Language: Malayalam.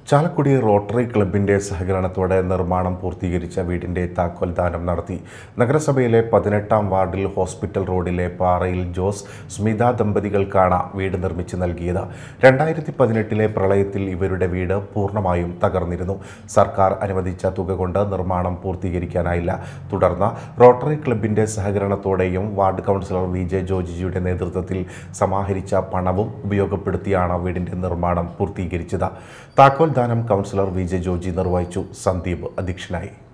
ചാലക്കുടി റോട്ടറി ക്ലബിന്റെ സഹകരണത്തോടെ നിർമ്മാണം പൂർത്തീകരിച്ച വീടിന്റെ താക്കോൽ ദാനം നടത്തി നഗരസഭയിലെ പതിനെട്ടാം വാർഡിൽ ഹോസ്പിറ്റൽ റോഡിലെ പാറയിൽ ജോസ് സ്മിത ദമ്പതികൾക്കാണ് വീട് നിർമ്മിച്ച് നൽകിയത് രണ്ടായിരത്തി പതിനെട്ടിലെ പ്രളയത്തിൽ ഇവരുടെ വീട് പൂർണ്ണമായും തകർന്നിരുന്നു സർക്കാർ അനുവദിച്ച തുക കൊണ്ട് നിർമ്മാണം പൂർത്തീകരിക്കാനായില്ല തുടർന്ന് റോട്ടറി ക്ലബിന്റെ സഹകരണത്തോടെയും വാർഡ് കൗൺസിലർ വി ജെ ജോജിജിയുടെ നേതൃത്വത്തിൽ സമാഹരിച്ച പണവും ഉപയോഗപ്പെടുത്തിയാണ് വീടിന്റെ നിർമ്മാണം പൂർത്തീകരിച്ചത് താക്കോൽ ദാനം കൗൺസിലർ വി ജെ ജോജി നിർവഹിച്ചു സന്ദീപ് അധ്യക്ഷനായി